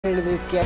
ಹೇಳಬೇಕು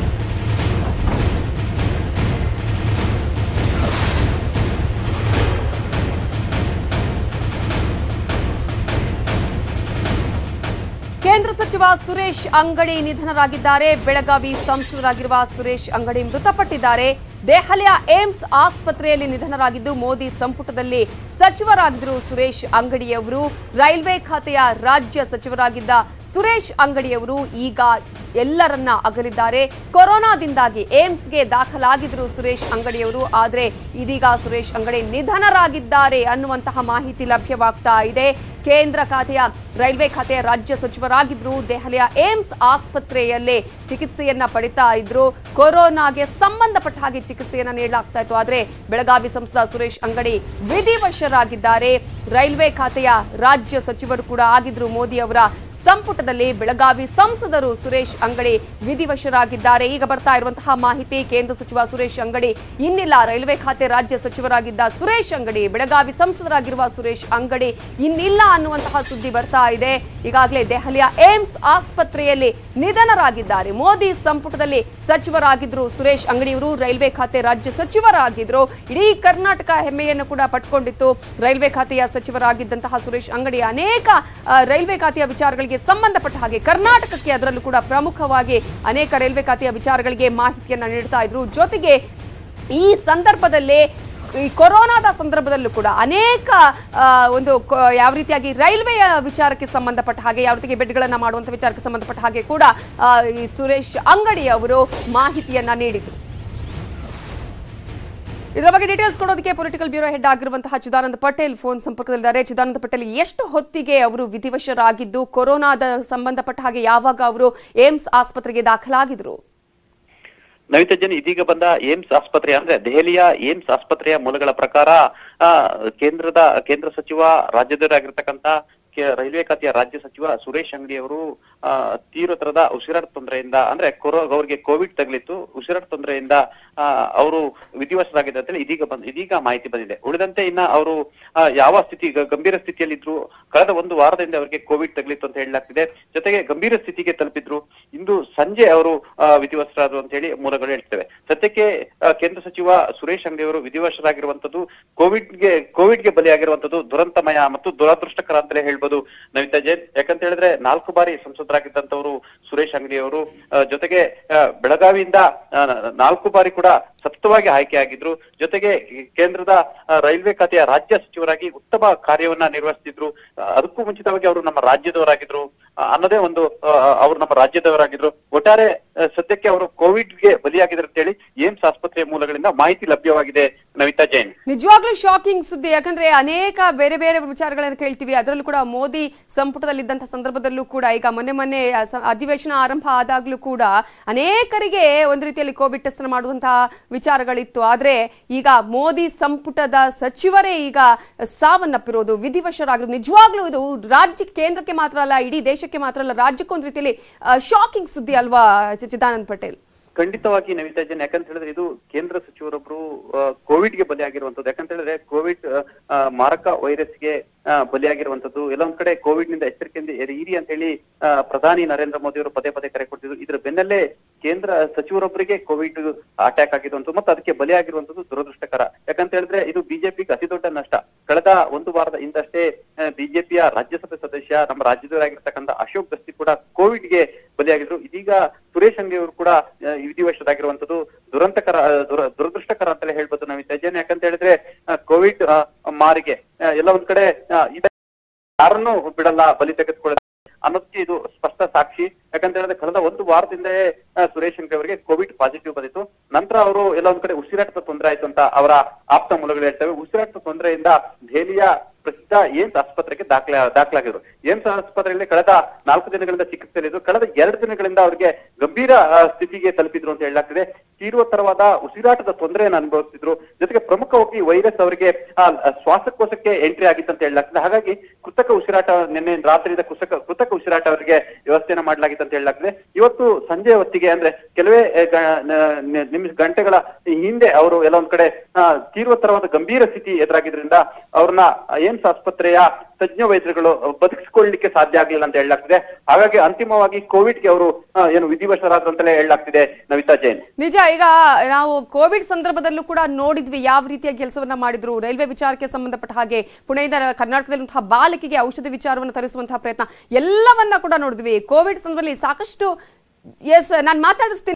ಕೇಂದ್ರ ಸಚಿವ ಸುರೇಶ್ ಅಂಗಡಿ ನಿಧನರಾಗಿದ್ದಾರೆ ಬೆಳಗಾವಿ ಸಂಸದರಾಗಿರುವ ಸುರೇಶ್ ಅಂಗಡಿ ಮೃತಪಟ್ಟಿದ್ದಾರೆ ದೆಹಲಿಯ ಏಮ್ಸ್ ಆಸ್ಪತ್ರೆಯಲ್ಲಿ ನಿಧನರಾಗಿದ್ದು ಮೋದಿ ಸಂಪುಟದಲ್ಲಿ ಸಚಿವರಾಗಿದ್ದರು ಸುರೇಶ್ ಅಂಗಡಿಯವರು ರೈಲ್ವೆ ಖಾತೆಯ ರಾಜ್ಯ ಸಚಿವರಾಗಿದ್ದ ಸುರೇಶ್ ಅಂಗಡಿಯವರು ಈಗ ಎಲ್ಲರನ್ನ ಅಗಲಿದ್ದಾರೆ ಕೊರೋನಾದಿಂದಾಗಿ ಏಮ್ಸ್ಗೆ ದಾಖಲಾಗಿದ್ರು ಸುರೇಶ್ ಅಂಗಡಿಯವರು ಆದರೆ ಇದೀಗ ಸುರೇಶ್ ಅಂಗಡಿ ನಿಧನರಾಗಿದ್ದಾರೆ ಅನ್ನುವಂತಹ ಮಾಹಿತಿ ಲಭ್ಯವಾಗ್ತಾ ಇದೆ ಕೇಂದ್ರ ಖಾತೆಯ ರೈಲ್ವೆ ಖಾತೆಯ ರಾಜ್ಯ ಸಚಿವರಾಗಿದ್ರು ದೆಹಲಿಯ ಏಮ್ಸ್ ಆಸ್ಪತ್ರೆಯಲ್ಲೇ ಚಿಕಿತ್ಸೆಯನ್ನ ಪಡಿತಾ ಇದ್ರು ಕೊರೋನಾಗೆ ಸಂಬಂಧಪಟ್ಟ ಹಾಗೆ ಚಿಕಿತ್ಸೆಯನ್ನ ನೀಡಲಾಗ್ತಾ ಇತ್ತು ಆದ್ರೆ ಬೆಳಗಾವಿ ಸಂಸದ ಸುರೇಶ್ ಅಂಗಡಿ ವಿಧಿವಶರಾಗಿದ್ದಾರೆ ರೈಲ್ವೆ ಖಾತೆಯ ರಾಜ್ಯ ಸಚಿವರು ಕೂಡ ಆಗಿದ್ರು ಮೋದಿ ಅವರ ಸಂಪುಟದಲ್ಲಿ ಬೆಳಗಾವಿ ಸಂಸದರು ಸುರೇಶ್ ಅಂಗಡಿ ವಿಧಿವಶರಾಗಿದ್ದಾರೆ ಈಗ ಬರ್ತಾ ಇರುವಂತಹ ಮಾಹಿತಿ ಕೇಂದ್ರ ಸಚಿವ ಸುರೇಶ್ ಅಂಗಡಿ ಇನ್ನಿಲ್ಲ ರೈಲ್ವೆ ಖಾತೆ ರಾಜ್ಯ ಸಚಿವರಾಗಿದ್ದ ಸುರೇಶ್ ಅಂಗಡಿ ಬೆಳಗಾವಿ ಸಂಸದರಾಗಿರುವ ಸುರೇಶ್ ಅಂಗಡಿ ಇನ್ನಿಲ್ಲ ಅನ್ನುವಂತಹ ಸುದ್ದಿ ಬರ್ತಾ ಇದೆ ಈಗಾಗಲೇ ದೆಹಲಿಯ ಏಮ್ಸ್ ಆಸ್ಪತ್ರೆಯಲ್ಲಿ ನಿಧನರಾಗಿದ್ದಾರೆ ಮೋದಿ ಸಂಪುಟದಲ್ಲಿ ಸಚಿವರಾಗಿದ್ರು ಸುರೇಶ್ ಅಂಗಡಿಯವರು ರೈಲ್ವೆ ಖಾತೆ ರಾಜ್ಯ ಸಚಿವರಾಗಿದ್ರು ಇಡೀ ಕರ್ನಾಟಕ ಹೆಮ್ಮೆಯನ್ನು ಕೂಡ ಪಟ್ಕೊಂಡಿತ್ತು ರೈಲ್ವೆ ಖಾತೆಯ ಸಚಿವರಾಗಿದ್ದಂತಹ ಸುರೇಶ್ ಅಂಗಡಿ ಅನೇಕ ಆ, ರೈಲ್ವೆ ಖಾತೆಯ ವಿಚಾರಗಳಿಗೆ ಸಂಬಂಧಪಟ್ಟ ಹಾಗೆ ಕರ್ನಾಟಕಕ್ಕೆ ಅದರಲ್ಲೂ ಕೂಡ ಪ್ರಮುಖವಾಗಿ ಅನೇಕ ರೈಲ್ವೆ ಖಾತೆಯ ವಿಚಾರಗಳಿಗೆ ಮಾಹಿತಿಯನ್ನ ನೀಡ್ತಾ ಇದ್ರು ಜೊತೆಗೆ ಈ ಸಂದರ್ಭದಲ್ಲೇ ಈ ಕೊರೋನಾದ ಸಂದರ್ಭದಲ್ಲೂ ಕೂಡ ಅನೇಕ ಆ, ಒಂದು ಕ- ಯಾವ ರೀತಿಯಾಗಿ ರೈಲ್ವೆಯ ವಿಚಾರಕ್ಕೆ ಸಂಬಂಧಪಟ್ಟ ಹಾಗೆ ಯಾವ ರೀತಿಗೆ ಬೆಡ್ಗಳನ್ನ ಮಾಡುವಂತ ವಿಚಾರಕ್ಕೆ ಸಂಬಂಧಪಟ್ಟ ಹಾಗೆ ಕೂಡ ಆ, ಈ ಸುರೇಶ್ ಅಂಗಡಿ ಅವರು ಮಾಹಿತಿಯನ್ನ ನೀಡಿದ್ರು ಇದರ ಬಗ್ಗೆ ಡೀಟೇಲ್ಸ್ ಕೊಡೋದಕ್ಕೆ ಪೊಲಿಟಿಕಲ್ ಬ್ಯೂರೋ ಹೆಡ್ ಆಗಿರುವಂತಹ ಚಿದಾನಂದ ಪಟೇಲ್ ಫೋನ್ ಸಂಪರ್ಕದಲ್ಲಿದ್ದಾರೆ ಚಿದಾನಂದ ಪಟೇಲ್ ಎಷ್ಟು ಹೊತ್ತಿಗೆ ಅವರು ವಿಧಿವಶರಾಗಿದ್ದು ಕೊರೋನಾದ ಸಂಬಂಧಪಟ್ಟ ಹಾಗೆ ಯಾವಾಗ ಅವರು ಏಮ್ಸ್ ಆಸ್ಪತ್ರೆಗೆ ದಾಖಲಾಗಿದ್ರು ನವಿತಾ ಜನ್ ಇದೀಗ ಬಂದ ಏಮ್ಸ್ ಆಸ್ಪತ್ರೆ ಅಂದ್ರೆ ದೆಹಲಿಯ ಏಮ್ಸ್ ಆಸ್ಪತ್ರೆಯ ಮೂಲಗಳ ಪ್ರಕಾರ ಆ, ಕೇಂದ್ರದ ಕೇಂದ್ರ ಸಚಿವ ರಾಜ್ಯದವರಾಗಿರ್ತಕ್ಕಂಥ ಕೆ- ರೈಲ್ವೆ ಖಾತೆಯ ರಾಜ್ಯ ಸಚಿವ ಸುರೇಶ್ ಅಂಗಡಿ ಅವರು ಆ, ತೀವ್ರತರದ ಉಸಿರಾಟ ತೊಂದರೆಯಿಂದ ಅಂದ್ರೆ ಕೊರೋ ಅವರಿಗೆ ಕೋವಿಡ್ ತಗಲಿತ್ತು ಉಸಿರಾಟ ತೊಂದರೆಯಿಂದ ಆ, ಅವರು ವಿಧಿವಶರಾಗಿದ್ದಾರೆ ಅಂತೇಳಿ ಇದೀಗ ಬಂದ್ ಇದೀಗ ಮಾಹಿತಿ ಬಂದಿದೆ ಉಳಿದಂತೆ ಇನ್ನ ಅವರು ಆ, ಯಾವ ಸ್ಥಿತಿ ಗ- ಗಂಭೀರ ಸ್ಥಿತಿಯಲ್ಲಿದ್ರು ಕಳೆದ ಒಂದು ವಾರದಿಂದ ಅವರಿಗೆ ಕೋವಿಡ್ ತಗಲಿತ್ತು ಅಂತ ಹೇಳಲಾಗ್ತಿದೆ ಜೊತೆಗೆ ಗಂಭೀರ ಸ್ಥಿತಿಗೆ ತಲುಪಿದ್ರು ಇಂದು ಸಂಜೆ ಅವರು ಆ, ವಿಧಿವಶರಾದರು ಅಂತ ಹೇಳಿ ಮೂಲಗಳು ಹೇಳ್ತೇವೆ ಸದ್ಯಕ್ಕೆ ಆ, ಕೇಂದ್ರ ಸಚಿವ ಸುರೇಶ್ ಅಂಗಡಿ ಅವರು ವಿಧಿವಶರಾಗಿರುವಂತದ್ದು ಕೋವಿಡ್ಗೆ ಕೋವಿಡ್ಗೆ ಬಲಿಯಾಗಿರುವಂತದ್ದು ದುರಂತಮಯ ಮತ್ತು ದುರದೃಷ್ಟಕರ ಅಂತಲೇ ಹೇಳ್ಬೋದು ನವಿತಾ ಜೈನ್ ಯಾಕಂತ ಹೇಳಿದ್ರೆ ನಾಲ್ಕು ಬಾರಿ ಸಂಸದರಾಗಿದ್ದಂತವರು ಸುರೇಶ್ ಅಂಗಡಿ ಅವರು ಆ, ಜೊತೆಗೆ ಆ, ಬೆಳಗಾವಿಯಿಂದ ಆ, ನಾಲ್ಕು ಬಾರಿ ಕೂಡ ಸತತವಾಗಿ ಆಯ್ಕೆಯಾಗಿದ್ರು ಜೊತೆಗೆ ಈ ಕೇಂದ್ರದ ಆ, ರೈಲ್ವೆ ಖಾತೆಯ ರಾಜ್ಯ ಸಚಿವರಾಗಿ ಉತ್ತಮ ಕಾರ್ಯವನ್ನ ನಿರ್ವಹಿಸ್ತಿದ್ರು ಆ, ಅದಕ್ಕೂ ಮುಂಚಿತವಾಗಿ ಅವರು ನಮ್ಮ ರಾಜ್ಯದವರಾಗಿದ್ರು ಆ, ಅನ್ನೋದೇ ಒಂದು ಆ, ಅವರು ನಮ್ಮ ರಾಜ್ಯದವರಾಗಿದ್ರು ಒಟ್ಟಾರೆ ಆ, ಸದ್ಯಕ್ಕೆ ಅವರು ಕೋವಿಡ್ಗೆ ಬಲಿಯಾಗಿದ್ರು ಅಂತೇಳಿ ಏಮ್ಸ್ ಆಸ್ಪತ್ರೆಯ ಮೂಲಗಳಿಂದ ಮಾಹಿತಿ ಲಭ್ಯವಾಗಿದೆ ನವಿತಾ ಜೈನ್ ನಿಜವಾಗ್ಲೂ ಶಾಕಿಂಗ್ ಸುದ್ದಿ ಯಾಕಂದ್ರೆ ಅನೇಕ ಬೇರೆ ಬೇರೆ ವಿಚಾರಗಳನ್ನು ಕೇಳ್ತೀವಿ ಅದರಲ್ಲೂ ಕೂಡ ಮೋದಿ ಸಂಪುಟದಲ್ಲಿದ್ದಂಥ ಸಂದರ್ಭದಲ್ಲೂ ಕೂಡ ಈಗ ಮೊನ್ನೆ ಮೊನ್ನೆ ಆ ಸ- ಅಧಿವೇಶನ ಆರಂಭ ಆದಾಗ್ಲೂ ಕೂಡ ಅನೇಕರಿಗೆ ಒಂದು ರೀತಿಯಲ್ಲಿ ಕೋವಿಡ್ ಟೆಸ್ಟ್ ಮಾಡುವಂತಹ ವಿಚಾರಗಳಿತ್ತು ಆದ್ರೆ ಈಗ ಮೋದಿ ಸಂಪುಟದ ಸಚಿವರೇ ಈಗ ಸಾವನ್ನಪ್ಪಿರೋದು ವಿಧಿವಶರಾಗಿರೋದು ನಿಜವಾಗ್ಲೂ ಇದು ರಾಜ್ಯ ಕೇಂದ್ರಕ್ಕೆ ಮಾತ್ರ ಅಲ್ಲ ಇಡೀ ದೇಶಕ್ಕೆ ಮಾತ್ರ ಅಲ್ಲ ರಾಜ್ಯಕ್ಕೊಂದು ರೀತಿಯಲ್ಲಿ ಶಾಕಿಂಗ್ ಸುದ್ದಿ ಅಲ್ವಾ ಚಿ- ಚಿದಾನಂದ್ ಪಟೇಲ್ ಖಂಡಿತವಾಗಿ ನವಿತಾ ಜೈನ್ ಯಾಕಂತ ಹೇಳಿದ್ರೆ ಇದು ಕೇಂದ್ರ ಸಚಿವರೊಬ್ರು ಕೋವಿಡ್ ಗೆ ಬಲಿಯಾಗಿರುವಂತದ್ದು ಯಾಕಂತ ಹೇಳಿದ್ರೆ ಕೋವಿಡ್ ಆ, ಮಾರಕ ವೈರಸ್ಗೆ ಆ, ಬಲಿಯಾಗಿರುವಂತದ್ದು ಎಲ್ಲ ಒಂದ್ ಕಡೆ ಕೋವಿಡ್ ನಿಂದ ಎಚ್ಚರಿಕೆಯಿಂದ ಇರಿ- ಇರಿ ಅಂತ ಹೇಳಿ ಆ, ಪ್ರಧಾನಿ ನರೇಂದ್ರ ಮೋದಿ ಅವರು ಪದೇ ಪದೇ ಕರೆ ಕೊಟ್ಟಿದ್ರು ಇದ್ರ ಬೆನ್ನಲ್ಲೇ ಕೇಂದ್ರ ಸಚಿವರೊಬ್ಬರಿಗೆ ಕೋವಿಡ್ ಅಟ್ಯಾಕ್ ಆಗಿರುವಂತದ್ದು ಮತ್ತು ಅದಕ್ಕೆ ಬಲಿಯಾಗಿರುವಂತದ್ದು ದುರದೃಷ್ಟಕರ ಯಾಕಂತ ಹೇಳಿದ್ರೆ ಇದು ಬಿಜೆಪಿಗೆ ಅತಿ ದೊಡ್ಡ ನಷ್ಟ ಕಳೆದ ಒಂದು ವಾರದ ಹಿಂದಷ್ಟೇ ಬಿಜೆಪಿಯ ರಾಜ್ಯಸಭೆ ಸದಸ್ಯ ನಮ್ಮ ರಾಜ್ಯದವರಾಗಿರ್ತಕ್ಕಂಥ ಅಶೋಕ್ ಗಸ್ತಿ ಕೂಡ ಕೋವಿಡ್ ಗೆ ಬಲಿಯಾಗಿದ್ರು ಇದೀಗ ಸುರೇಶ್ ಅಂಗಡಿ ಅವರು ಕೂಡ ಆ, ವಿಧಿವಶರಾಗಿರುವಂತದ್ದು ದುರಂತಕರ ಆ, ದುರ- ದುರದೃಷ್ಟಕರ ಅಂತಲೇ ಹೇಳ್ಬೋದು ನಾವು ತಜ್ಜನ ಯಾಕಂತ ಹೇಳಿದ್ರೆ ಆ, ಕೋವಿಡ್ ಆ, ಮಾರಿಗೆ ಆ, ಎಲ್ಲ ಒಂದ್ ಕಡೆ ಆ, ಇದ- ಯಾರನ್ನೂ ಬಿಡಲ್ಲ ಬಲಿ ತೆಗೆದುಕೊಳ್ಳ ಅನ್ನೋದಕ್ಕೆ ಇದು ಸ್ಪಷ್ಟ ಸಾಕ್ಷಿ ಯಾಕಂತ ಹೇಳಿದ್ರೆ ಕಳೆದ ಒಂದು ವಾರದಿಂದಲೇ ಆ, ಸುರೇಶ್ ಅಂಗಡಿ ಅವರಿಗೆ ಕೋವಿಡ್ ಪಾಸಿಟಿವ್ ಬಂದಿತ್ತು ನಂತರ ಅವರು ಎಲ್ಲ ಒಂದ್ ಕಡೆ ಉಸಿರಾಟದ ತೊಂದರೆ ಆಯ್ತು ಅಂತ ಅವರ ಆಪ್ತ ಮೂಲಗಳು ಹೇಳ್ತವೆ ಉಸಿರಾಟದ ತೊಂದರೆಯಿಂದ ದೆಹಲಿಯ ಪ್ರಸಿದ್ಧ ಏಮ್ಸ್ ಆಸ್ಪತ್ರೆಗೆ ದಾಖಲೆ ದಾಖಲಾಗಿದ್ರು ಏಮ್ಸ್ ಆಸ್ಪತ್ರೆಯಲ್ಲಿ ಕಳೆದ ನಾಲ್ಕು ದಿನಗಳಿಂದ ಚಿಕಿತ್ಸೆಯಲ್ಲಿದ್ದು ಕಳೆದ ಎರಡು ದಿನಗಳಿಂದ ಅವರಿಗೆ ಗಂಭೀರ ಆ, ಸ್ಥಿತಿಗೆ ತಲುಪಿದ್ರು ಅಂತ ಹೇಳಲಾಗ್ತಿದೆ ತೀವ್ರತರವಾದ ಉಸಿರಾಟದ ತೊಂದರೆಯನ್ನು ಅನುಭವಿಸ್ತಿದ್ರು ಜೊತೆಗೆ ಪ್ರಮುಖವಾಗಿ ವೈರಸ್ ಅವರಿಗೆ ಆ, ಶ್ವಾಸಕೋಶಕ್ಕೆ ಎಂಟ್ರಿ ಆಗಿತ್ತು ಅಂತ ಹೇಳಲಾಗ್ತದೆ ಹಾಗಾಗಿ ಕೃತಕ ಉಸಿರಾಟ ನಿನ್ನೆ ರಾತ್ರಿಯಿಂದ ಕೃತಕ ಕೃತಕ ಉಸಿರಾಟ ಅವರಿಗೆ ವ್ಯವಸ್ಥೆಯನ್ನ ಮಾಡಲಾಗಿತ್ತು ಅಂತ ಹೇಳಲಾಗ್ತದೆ ಇವತ್ತು ಸಂಜೆ ಹೊತ್ತಿಗೆ ಅಂದ್ರೆ ಕೆಲವೇ ಆ, ಗ- ನ- ನ- ನಿಮಿಷ ಗಂಟೆಗಳ ಹಿಂದೆ ಅವರು ಎಲ್ಲ ಒಂದ್ ಕಡೆ ಆ, ತೀವ್ರತರವಾದ ಗಂಭೀರ ಸ್ಥಿತಿ ಎದುರಾಗಿದ್ರಿಂದ ಅವ್ರನ್ನ ಏಮ್ಸ್ ಆಸ್ಪತ್ರೆಯ ತಜ್ಞ ವೈದ್ಯರುಗಳು ಬದುಕಿಸ್ಕೊಳ್ಳಿಕ್ಕೆ ಸಾಧ್ಯ ಆಗ್ಲಿಲ್ಲ ಅಂತ ಹೇಳಲಾಗ್ತಿದೆ ಹಾಗಾಗಿ ಅಂತಿಮವಾಗಿ ಕೋವಿಡ್ಗೆ ಅವರು ಆ, ಏನು ವಿಧಿವಶರಾದ್ರು ಅಂತಲೇ ಹೇಳಲಾಗ್ತಿದೆ ನವಿತಾ ಜೈನ್ ನಿಜ ಈಗ ನಾವು ಕೋವಿಡ್ ಸಂದರ್ಭದಲ್ಲೂ ಕೂಡ ನೋಡಿದ್ವಿ ಯಾವ ರೀತಿಯ ಕೆಲಸವನ್ನ ಮಾಡಿದ್ರು ರೈಲ್ವೆ ವಿಚಾರಕ್ಕೆ ಸಂಬಂಧಪಟ್ಟ ಹಾಗೆ ಪುಣೆಯಿಂದ ಕರ್ನಾಟಕದಲ್ಲಿರುವಂತಹ ಬಾಲಕಿಗೆ ಔಷಧಿ ವಿಚಾರವನ್ನು ತರಿಸುವಂತಹ ಪ್ರಯತ್ನ ಎಲ್ಲವನ್ನ ಕೂಡ ನೋಡಿದ್ವಿ ಕೋವಿಡ್ ಸಂದರ್ಭದಲ್ಲಿ ಸಾಕಷ್ಟು ಎಸ್ ನಾನು ಮಾತಾಡಿಸ್ತೀನಿ